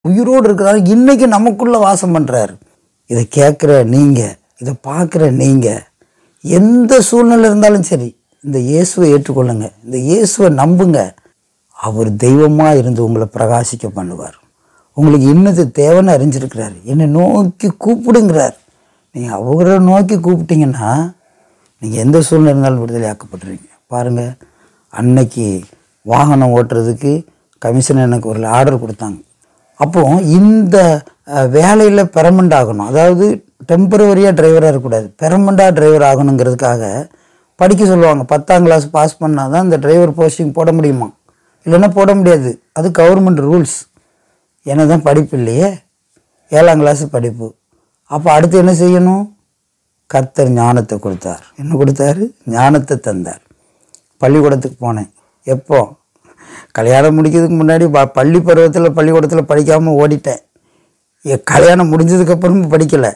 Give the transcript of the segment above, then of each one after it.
உயிரோடு இருக்கிறாரு இன்னைக்கு நமக்குள்ள வாசம் பண்றாரு இதை கேட்குற நீங்க இதை பார்க்குற நீங்க எந்த சூழ்நிலை இருந்தாலும் சரி இந்த இயேசுவை ஏற்றுக்கொள்ளுங்க இந்த இயேசுவை நம்புங்க அவர் தெய்வமாக இருந்து உங்களை பிரகாசிக்க பண்ணுவார் உங்களுக்கு இன்னது தேவைன்னு அறிஞ்சிருக்கிறார் என்னை நோக்கி கூப்பிடுங்கிறார் நீங்கள் அவரை நோக்கி கூப்பிட்டீங்கன்னா நீங்கள் எந்த சூழ்நிலை இருந்தாலும் விடுதலை ஆக்கப்படுறீங்க பாருங்கள் அன்னைக்கு வாகனம் ஓட்டுறதுக்கு கமிஷன் எனக்கு ஒரு ஆர்டர் கொடுத்தாங்க அப்போ இந்த வேலையில் பெர்மனண்ட் ஆகணும் அதாவது டெம்பரவரியாக டிரைவராக இருக்கக்கூடாது பெர்மனண்டாக டிரைவர் ஆகணுங்கிறதுக்காக படிக்க சொல்லுவாங்க பத்தாம் கிளாஸ் பாஸ் பண்ணால் தான் இந்த டிரைவர் போஸ்டிங் போட முடியுமா இல்லைன்னா போட முடியாது அது கவர்மெண்ட் ரூல்ஸ் என்ன தான் படிப்பு இல்லையே ஏழாம் கிளாஸ் படிப்பு அப்போ அடுத்து என்ன செய்யணும் கர்த்தர் ஞானத்தை கொடுத்தார் என்ன கொடுத்தாரு ஞானத்தை தந்தார் பள்ளிக்கூடத்துக்கு போனேன் எப்போ கல்யாணம் முடிக்கிறதுக்கு முன்னாடி ப- பள்ளி பருவத்தில் பள்ளிக்கூடத்தில் படிக்காமல் ஓடிட்டேன் என் கல்யாணம் முடிஞ்சதுக்கப்புறமும் படிக்கலை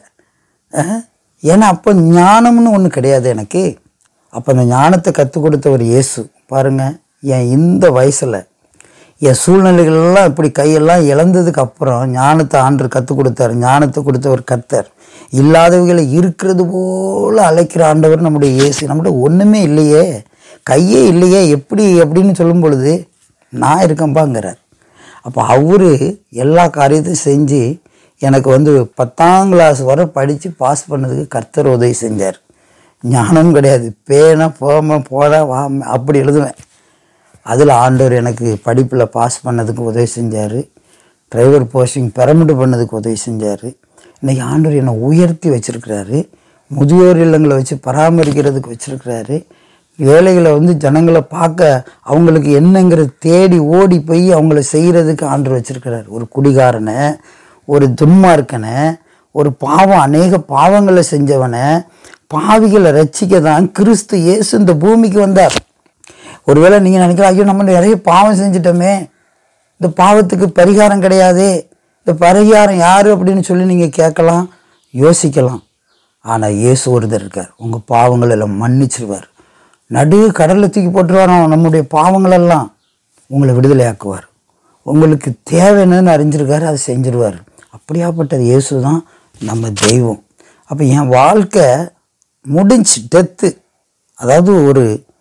ஏன்னா அப்போ ஞானம்னு ஒன்று கிடையாது எனக்கு அப்போ அந்த ஞானத்தை கற்றுக் கொடுத்த ஒரு இயேசு பாருங்கள் என் இந்த வயசில் என் சூழ்நிலைகள்லாம் இப்படி கையெல்லாம் இழந்ததுக்கு அப்புறம் ஞானத்தை ஆண்டு கற்றுக் கொடுத்தார் ஞானத்தை கொடுத்த ஒரு கர்த்தர் இல்லாதவைகளை இருக்கிறது போல அழைக்கிற ஆண்டவர் நம்முடைய இயேசு நம்மகிட்ட ஒன்றுமே இல்லையே கையே இல்லையே எப்படி அப்படின்னு சொல்லும் பொழுது நான் இருக்கேன்பாங்கிறார் அப்போ அவரு எல்லா காரியத்தையும் செஞ்சு எனக்கு வந்து பத்தாம் கிளாஸ் வரை படித்து பாஸ் பண்ணதுக்கு கர்த்தர் உதவி செஞ்சார் ஞானம் கிடையாது பேனா போம போடா வாம அப்படி எழுதுவேன் அதில் ஆண்டவர் எனக்கு படிப்பில் பாஸ் பண்ணதுக்கு உதவி செஞ்சார் டிரைவர் போஸ்டிங் பெரமிட் பண்ணதுக்கு உதவி செஞ்சார் இன்றைக்கி ஆண்டவர் என்னை உயர்த்தி வச்சிருக்கிறாரு முதியோர் இல்லங்களை வச்சு பராமரிக்கிறதுக்கு வச்சிருக்கிறாரு வேலைகளை வந்து ஜனங்களை பார்க்க அவங்களுக்கு என்னங்கிறது தேடி ஓடி போய் அவங்கள செய்கிறதுக்கு ஆண்டவர் வச்சிருக்கிறார் ஒரு குடிகாரனை ஒரு துன்மார்க்கனை ஒரு பாவம் அநேக பாவங்களை செஞ்சவனை பாவிகளை ரட்சிக்க தான் கிறிஸ்து இயேசு இந்த பூமிக்கு வந்தார் ஒருவேளை நீங்கள் நினைக்கலாம் ஐயோ நம்ம நிறைய பாவம் செஞ்சிட்டோமே இந்த பாவத்துக்கு பரிகாரம் கிடையாதே இந்த பரிகாரம் யார் அப்படின்னு சொல்லி நீங்கள் கேட்கலாம் யோசிக்கலாம் ஆனால் இயேசு ஒருத்தர் இருக்கார் உங்கள் பாவங்கள் எல்லாம் மன்னிச்சிருவார் நடு கடலில் தூக்கி போட்டுருவாராம் நம்முடைய பாவங்களெல்லாம் உங்களை விடுதலையாக்குவார் உங்களுக்கு தேவைன்னு அறிஞ்சிருக்காரு அதை செஞ்சிருவார் அப்படியாப்பட்ட இயேசு தான் நம்ம தெய்வம் அப்போ என் வாழ்க்கை முடிஞ்சு டெத்து அதாவது ஒரு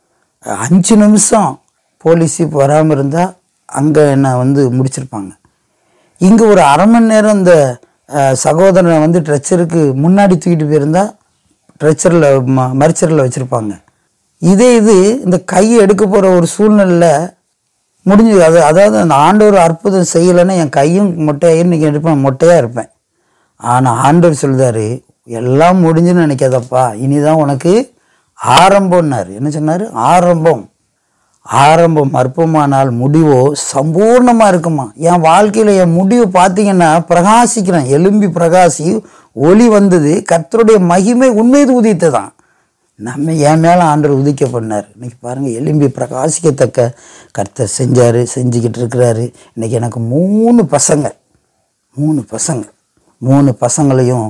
அஞ்சு நிமிஷம் போலீஸ் இப்போ வராமல் இருந்தால் அங்கே என்னை வந்து முடிச்சிருப்பாங்க இங்கே ஒரு அரை மணி நேரம் இந்த அஹ், சகோதரனை வந்து ட்ரெச்சருக்கு முன்னாடி தூக்கிட்டு போயிருந்தா ட்ரெச்சரில் ம மரிச்சரில் வச்சுருப்பாங்க இதே இது இந்த கையை எடுக்க போகிற ஒரு சூழ்நிலையில் முடிஞ்சது அது அதாவது அந்த ஆண்டவர் அற்புதம் செய்யலைன்னா என் கையும் மொட்டையாகி இன்றைக்கி எடுப்பேன் மொட்டையாக இருப்பேன் ஆனால் ஆண்டவர் சொல்லுதாரு எல்லாம் முடிஞ்சுன்னு நினைக்காதப்பா இனிதான் உனக்கு ஆரம்பம்னாரு என்ன சொன்னார் ஆரம்பம் ஆரம்பம் அற்பமானால் முடிவோ சம்பூர்ணமாக இருக்குமா என் வாழ்க்கையில் என் முடிவு பார்த்தீங்கன்னா பிரகாசிக்கிறேன் எலும்பி பிரகாசி ஒளி வந்தது கர்த்தருடைய மகிமை உண்மைது உதித்ததான் நம்ம என் மேலே ஆண்டவர் உதிக்க பண்ணார் இன்னைக்கு பாருங்கள் எலும்பி பிரகாசிக்கத்தக்க கர்த்தர் செஞ்சார் செஞ்சுக்கிட்டு இருக்கிறாரு இன்னைக்கு எனக்கு மூணு பசங்க மூணு பசங்க மூணு பசங்களையும்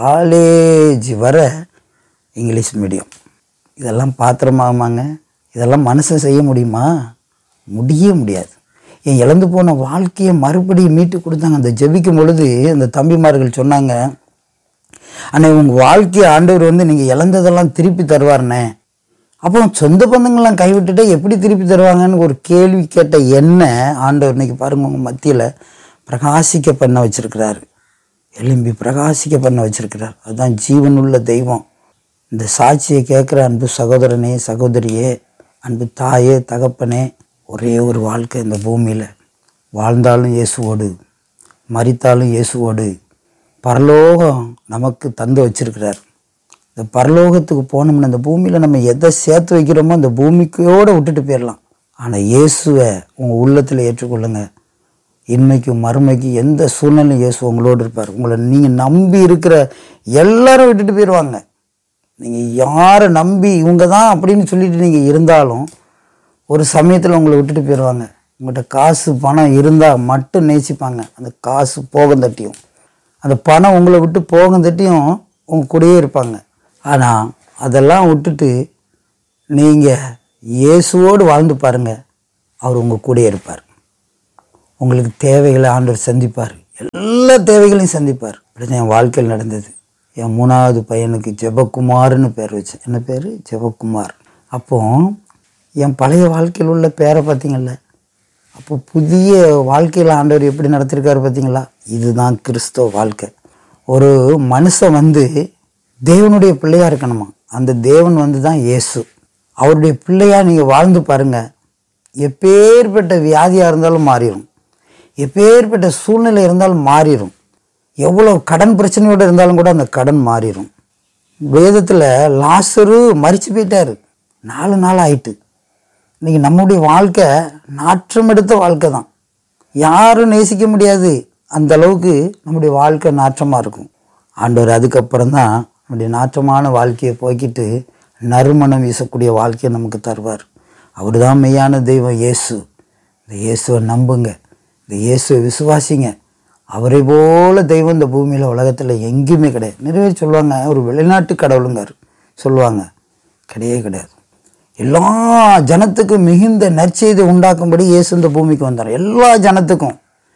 காலேஜ் வர இங்கிலீஷ் மீடியம் இதெல்லாம் பாத்திரமாகுமாங்க இதெல்லாம் மனுஷன் செய்ய முடியுமா முடியவே முடியாது என் இழந்து போன வாழ்க்கையை மறுபடியும் மீட்டு கொடுத்தாங்க அந்த ஜெபிக்கும் பொழுது அந்த தம்பிமார்கள் சொன்னாங்க அண்ணே உங்கள் வாழ்க்கையை ஆண்டவர் வந்து நீங்கள் இழந்ததெல்லாம் திருப்பி தருவார்ண்ணே அப்போ சொந்த பந்தங்கள்லாம் கைவிட்டுட்டு எப்படி திருப்பி தருவாங்கன்னு ஒரு கேள்வி கேட்ட என்ன ஆண்டவர் இன்னைக்கு பாருங்க உங்கள் மத்தியில் பிரகாசிக்க பண்ண வச்சிருக்கிறாரு எலும்பி பிரகாசிக்க பண்ண வச்சிருக்கிறார் அதுதான் ஜீவனுள்ள தெய்வம் இந்த சாட்சியை கேட்குற அன்பு சகோதரனே சகோதரியே அன்பு தாயே தகப்பனே ஒரே ஒரு வாழ்க்கை இந்த பூமியில் வாழ்ந்தாலும் இயேசுவோடு மரித்தாலும் இயேசுவோடு பரலோகம் நமக்கு தந்து வச்சிருக்கிறார் இந்த பரலோகத்துக்கு போனோம்னா இந்த பூமியில் நம்ம எதை சேர்த்து வைக்கிறோமோ அந்த பூமிக்கையோடு விட்டுட்டு போயிடலாம் ஆனால் இயேசுவை உங்கள் உள்ளத்தில் ஏற்றுக்கொள்ளுங்க இன்னைக்கும் மறுமைக்கும் எந்த சூழ்நிலையும் இயேசு உங்களோடு இருப்பார் உங்களை நீங்கள் நம்பி இருக்கிற எல்லாரும் விட்டுட்டு போயிடுவாங்க நீங்கள் யாரை நம்பி இவங்க தான் அப்படின்னு சொல்லிட்டு நீங்கள் இருந்தாலும் ஒரு சமயத்தில் உங்களை விட்டுட்டு போயிடுவாங்க உங்கள்கிட்ட காசு பணம் இருந்தால் மட்டும் நேசிப்பாங்க அந்த காசு போகம் தட்டியும் அந்த பணம் உங்களை விட்டு போகம் தட்டியும் உங்க கூடயே இருப்பாங்க ஆனால் அதெல்லாம் விட்டுட்டு நீங்கள் இயேசுவோடு வாழ்ந்து பாருங்கள் அவர் உங்கள் கூடயே இருப்பார் உங்களுக்கு தேவைகளை ஆண்டவர் சந்திப்பார் எல்லா தேவைகளையும் சந்திப்பார் இப்படி என் வாழ்க்கையில் நடந்தது என் மூணாவது பையனுக்கு ஜெபக்குமார்னு பேர் வச்சேன் என்ன பேர் ஜெபக்குமார் அப்போ என் பழைய வாழ்க்கையில் உள்ள பேரை பார்த்தீங்கல்ல அப்போ புதிய வாழ்க்கையில் ஆண்டவர் எப்படி நடத்திருக்காரு பார்த்தீங்களா இதுதான் கிறிஸ்தவ வாழ்க்கை ஒரு மனுஷன் வந்து தேவனுடைய பிள்ளையா இருக்கணுமா அந்த தேவன் வந்து தான் இயேசு அவருடைய பிள்ளையா நீங்கள் வாழ்ந்து பாருங்க எப்பேற்பட்ட வியாதியாக இருந்தாலும் மாறிடும் எப்பேற்பட்ட சூழ்நிலை இருந்தாலும் மாறிடும் எவ்வளோ கடன் பிரச்சனையோடு இருந்தாலும் கூட அந்த கடன் மாறிடும் வேதத்தில் லாசரு மறிச்சு போயிட்டாரு நாலு நாள் ஆயிட்டு இன்னைக்கு நம்முடைய வாழ்க்கை நாற்றம் எடுத்த வாழ்க்கை தான் யாரும் நேசிக்க முடியாது அந்த அளவுக்கு நம்முடைய வாழ்க்கை நாற்றமாக இருக்கும் ஆண்டவர் அதுக்கப்புறம் தான் நம்முடைய நாற்றமான வாழ்க்கையை போக்கிட்டு நறுமணம் வீசக்கூடிய வாழ்க்கையை நமக்கு தருவார் அவர் தான் மெய்யான தெய்வம் இயேசு இந்த இயேசுவை நம்புங்க இந்த இயேசுவை விசுவாசிங்க அவரை போல தெய்வம் இந்த பூமியில் உலகத்தில் எங்கேயுமே கிடையாது நிறைய பேர் சொல்லுவாங்க ஒரு வெளிநாட்டு கடவுளுங்கார் சொல்லுவாங்க கிடையவே கிடையாது எல்லா ஜனத்துக்கும் மிகுந்த நற்செய்தி உண்டாக்கும்படி இயேசு இந்த பூமிக்கு வந்தார் எல்லா ஜனத்துக்கும்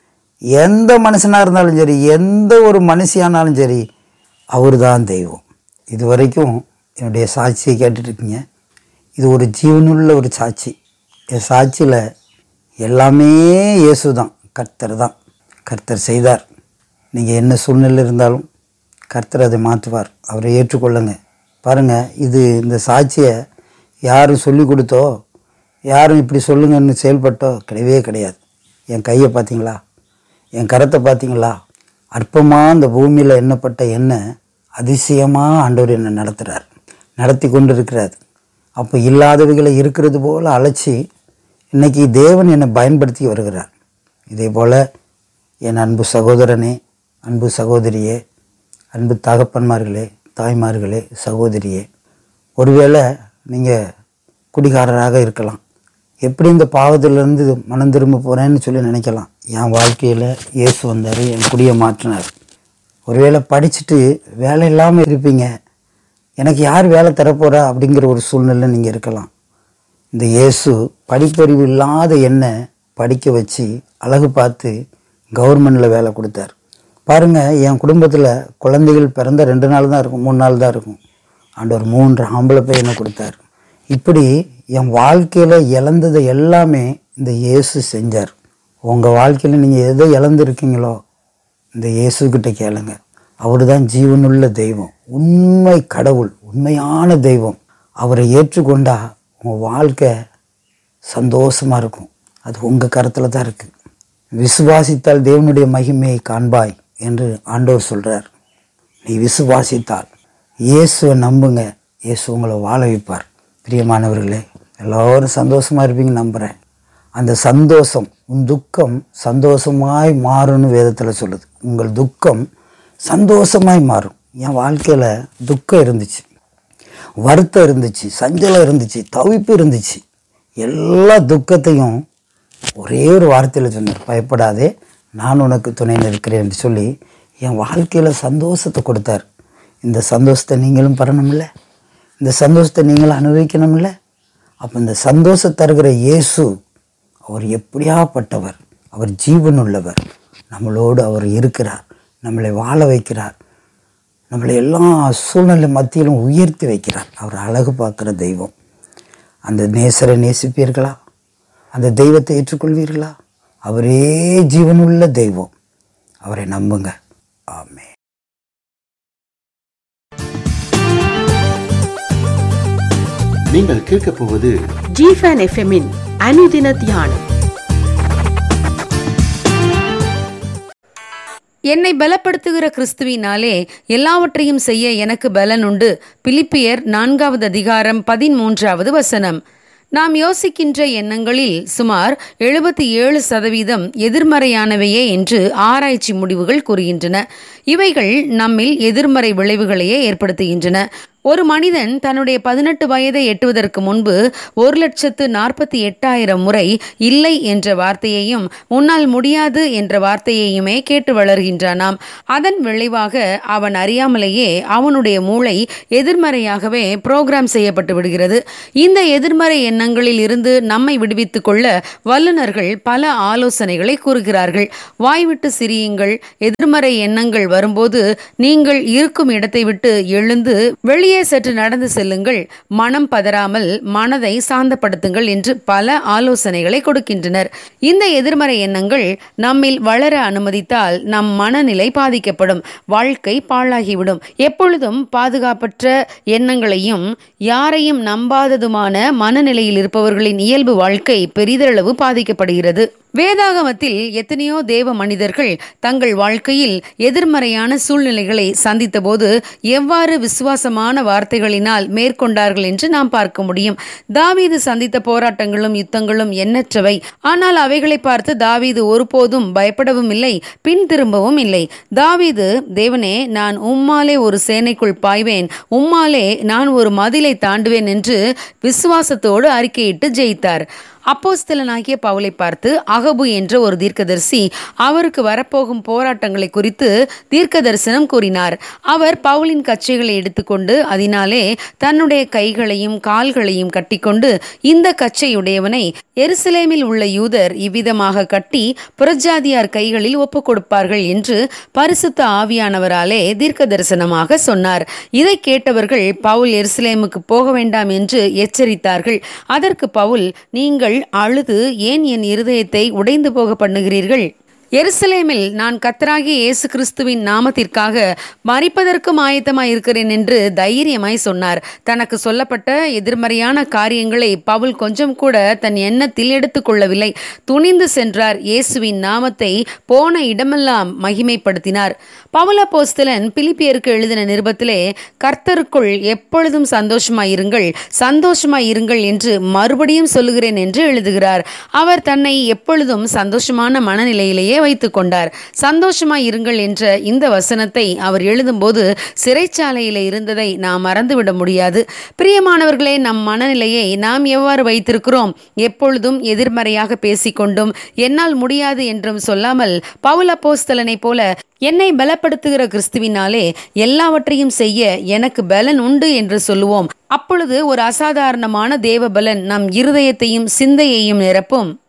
எந்த மனுஷனாக இருந்தாலும் சரி எந்த ஒரு மனுஷியானாலும் சரி அவர் தான் தெய்வம் இது வரைக்கும் என்னுடைய சாட்சியை கேட்டுட்ருக்கீங்க இது ஒரு ஜீவனுள்ள ஒரு சாட்சி என் சாட்சியில் எல்லாமே இயேசு தான் கர்த்தர் தான் கர்த்தர் செய்தார் நீங்கள் என்ன சூழ்நிலை இருந்தாலும் கர்த்தர் அதை மாற்றுவார் அவரை ஏற்றுக்கொள்ளுங்க பாருங்கள் இது இந்த சாட்சியை யாரும் சொல்லி கொடுத்தோ யாரும் இப்படி சொல்லுங்கன்னு செயல்பட்டோ கிடையவே கிடையாது என் கையை பார்த்தீங்களா என் கரத்தை பார்த்தீங்களா அற்பமாக இந்த பூமியில் எண்ணப்பட்ட எண்ணெய் அதிசயமாக ஆண்டவர் என்னை நடத்துகிறார் நடத்தி கொண்டு இருக்கிறார் அப்போ இல்லாதவைகளை இருக்கிறது போல் அழைச்சி இன்னைக்கு தேவன் என்னை பயன்படுத்தி வருகிறார் இதே போல் என் அன்பு சகோதரனே அன்பு சகோதரியே அன்பு தகப்பன்மார்களே தாய்மார்களே சகோதரியே ஒருவேளை நீங்கள் குடிகாரராக இருக்கலாம் எப்படி இந்த பாவத்திலிருந்து மனம் திரும்ப போகிறேன்னு சொல்லி நினைக்கலாம் என் வாழ்க்கையில் இயேசு வந்தார் என் குடியை மாற்றினார் ஒருவேளை படிச்சுட்டு வேலை இல்லாமல் இருப்பீங்க எனக்கு யார் வேலை தரப்போகிறா அப்படிங்கிற ஒரு சூழ்நிலை நீங்கள் இருக்கலாம் இந்த இயேசு படிப்பறிவு இல்லாத என்னை படிக்க வச்சு அழகு பார்த்து கவர்மெண்டில் வேலை கொடுத்தார் பாருங்கள் என் குடும்பத்தில் குழந்தைகள் பிறந்த ரெண்டு நாள் தான் இருக்கும் மூணு நாள் தான் இருக்கும் ஆண்டவர் மூன்று ஆம்பளை பையனை கொடுத்தார் இப்படி என் வாழ்க்கையில் இழந்ததை எல்லாமே இந்த இயேசு செஞ்சார் உங்கள் வாழ்க்கையில் நீங்கள் எதை இழந்திருக்கீங்களோ இந்த இயேசுக்கிட்ட கேளுங்க அவர் தான் ஜீவனுள்ள தெய்வம் உண்மை கடவுள் உண்மையான தெய்வம் அவரை ஏற்றுக்கொண்டா உங்கள் வாழ்க்கை சந்தோஷமாக இருக்கும் அது உங்கள் கருத்தில் தான் இருக்குது விசுவாசித்தால் தேவனுடைய மகிமையை காண்பாய் என்று ஆண்டவர் சொல்கிறார் நீ விசுவாசித்தால் இயேசுவை நம்புங்க இயேசு உங்களை வாழ வைப்பார் பிரியமானவர்களே எல்லோரும் சந்தோஷமாக இருப்பீங்கன்னு நம்புகிறேன் அந்த சந்தோஷம் உன் துக்கம் சந்தோஷமாய் மாறும்னு வேதத்தில் சொல்லுது உங்கள் துக்கம் சந்தோஷமாய் மாறும் என் வாழ்க்கையில் துக்கம் இருந்துச்சு வருத்தம் இருந்துச்சு சஞ்சலம் இருந்துச்சு தவிப்பு இருந்துச்சு எல்லா துக்கத்தையும் ஒரே ஒரு வார்த்தையில் சொன்னார் பயப்படாதே நான் உனக்கு துணை நிற்கிறேன் என்று சொல்லி என் வாழ்க்கையில் சந்தோஷத்தை கொடுத்தார் இந்த சந்தோஷத்தை நீங்களும் பெறணும்ல இந்த சந்தோஷத்தை நீங்களும் அனுபவிக்கணும்ல அப்போ இந்த சந்தோஷம் தருகிற இயேசு அவர் எப்படியாப்பட்டவர் அவர் ஜீவன் உள்ளவர் நம்மளோடு அவர் இருக்கிறார் நம்மளை வாழ வைக்கிறார் நம்மளை எல்லா சூழ்நிலை மத்தியிலும் உயர்த்தி வைக்கிறார் அவர் அழகு பார்க்குற தெய்வம் அந்த நேசரை நேசிப்பீர்களா அந்த தெய்வத்தை ஏற்றுக்கொள்வீர்களா அவரே ஜீவனுள்ள தெய்வம் அவரை நம்புங்க ஆமே நீங்கள் கேட்கப் போவது ஜிஃபன் எஃப்எம்மின் அனுதின தியானம் என்னை பலப்படுத்துகிற கிறிஸ்துவினாலே எல்லாவற்றையும் செய்ய எனக்கு பலன் உண்டு பிலிப்பியர் நான்காவது அதிகாரம் பதிமூன்றாவது வசனம் நாம் யோசிக்கின்ற எண்ணங்களில் சுமார் எழுபத்தி ஏழு சதவீதம் எதிர்மறையானவையே என்று ஆராய்ச்சி முடிவுகள் கூறுகின்றன இவைகள் நம்மில் எதிர்மறை விளைவுகளையே ஏற்படுத்துகின்றன ஒரு மனிதன் தன்னுடைய பதினெட்டு வயதை எட்டுவதற்கு முன்பு ஒரு லட்சத்து நாற்பத்தி எட்டாயிரம் முறை இல்லை என்ற வார்த்தையையும் உன்னால் முடியாது என்ற வார்த்தையையுமே கேட்டு வளர்கின்றானாம் அதன் விளைவாக அவன் அறியாமலேயே அவனுடைய மூளை எதிர்மறையாகவே புரோகிராம் செய்யப்பட்டு விடுகிறது இந்த எதிர்மறை எண்ணங்களில் இருந்து நம்மை விடுவித்துக் கொள்ள வல்லுநர்கள் பல ஆலோசனைகளை கூறுகிறார்கள் வாய்விட்டு சிரியுங்கள் எதிர்மறை எண்ணங்கள் வரும்போது நீங்கள் இருக்கும் இடத்தை விட்டு எழுந்து வெளியே சற்று நடந்து செல்லுங்கள் மனம் பதறாமல் மனதை சாந்தப்படுத்துங்கள் என்று பல ஆலோசனைகளை கொடுக்கின்றனர் இந்த எதிர்மறை எண்ணங்கள் நம்மில் வளர அனுமதித்தால் நம் மனநிலை பாதிக்கப்படும் வாழ்க்கை பாழாகிவிடும் எப்பொழுதும் பாதுகாப்பற்ற எண்ணங்களையும் யாரையும் நம்பாததுமான மனநிலையில் இருப்பவர்களின் இயல்பு வாழ்க்கை பெரிதளவு பாதிக்கப்படுகிறது வேதாகமத்தில் எத்தனையோ தேவ மனிதர்கள் தங்கள் வாழ்க்கையில் எதிர்மறையான சூழ்நிலைகளை சந்தித்தபோது எவ்வாறு விசுவாசமான வார்த்தைகளினால் மேற்கொண்டார்கள் என்று நாம் பார்க்க முடியும் தாவீது சந்தித்த போராட்டங்களும் யுத்தங்களும் எண்ணற்றவை ஆனால் அவைகளை பார்த்து தாவீது ஒருபோதும் பயப்படவும் இல்லை பின் திரும்பவும் இல்லை தாவீது தேவனே நான் உம்மாலே ஒரு சேனைக்குள் பாய்வேன் உம்மாலே நான் ஒரு மதிலை தாண்டுவேன் என்று விசுவாசத்தோடு அறிக்கையிட்டு ஜெயித்தார் அப்போஸ்தலனாகிய பவுலை பார்த்து அகபு என்ற ஒரு தீர்க்கதரிசி அவருக்கு வரப்போகும் போராட்டங்களை குறித்து தீர்க்க தரிசனம் கூறினார் அவர் பவுலின் கச்சைகளை எடுத்துக்கொண்டு அதனாலே தன்னுடைய கைகளையும் கால்களையும் கட்டிக்கொண்டு இந்த கச்சையுடையவனை எருசலேமில் உள்ள யூதர் இவ்விதமாக கட்டி புறஜாதியார் கைகளில் ஒப்புக் கொடுப்பார்கள் என்று பரிசுத்த ஆவியானவராலே தீர்க்க தரிசனமாக சொன்னார் இதை கேட்டவர்கள் பவுல் எருசலேமுக்கு போக வேண்டாம் என்று எச்சரித்தார்கள் அதற்கு பவுல் நீங்கள் அழுது ஏன் என் இருதயத்தை உடைந்து போக பண்ணுகிறீர்கள் எருசலேமில் நான் கத்தராகிய இயேசு கிறிஸ்துவின் நாமத்திற்காக மறிப்பதற்கும் ஆயத்தமாய் இருக்கிறேன் என்று தைரியமாய் சொன்னார் தனக்கு சொல்லப்பட்ட எதிர்மறையான காரியங்களை பவுல் கொஞ்சம் கூட தன் எண்ணத்தில் எடுத்துக்கொள்ளவில்லை துணிந்து சென்றார் இயேசுவின் நாமத்தை போன இடமெல்லாம் மகிமைப்படுத்தினார் பவுல போஸ்தலன் பிலிப்பியருக்கு எழுதின நிருபத்திலே கர்த்தருக்குள் எப்பொழுதும் சந்தோஷமாயிருங்கள் சந்தோஷமாயிருங்கள் என்று மறுபடியும் சொல்லுகிறேன் என்று எழுதுகிறார் அவர் தன்னை எப்பொழுதும் சந்தோஷமான மனநிலையிலேயே வைத்துக் கொண்டார் சந்தோஷமாய் இருங்கள் என்ற இந்த வசனத்தை அவர் எழுதும்போது சிறைச்சாலையில் இருந்ததை நாம் மறந்துவிட முடியாது பிரியமானவர்களே நம் மனநிலையை நாம் எவ்வாறு வைத்திருக்கிறோம் எப்பொழுதும் எதிர்மறையாக பேசிக்கொண்டும் என்னால் முடியாது என்றும் சொல்லாமல் பவுல போஸ்தலனைப் போல என்னை பலப்படுத்துகிற கிறிஸ்துவினாலே எல்லாவற்றையும் செய்ய எனக்கு பலன் உண்டு என்று சொல்லுவோம் அப்பொழுது ஒரு அசாதாரணமான தேவ பலன் நம் இருதயத்தையும் சிந்தையையும் நிரப்பும்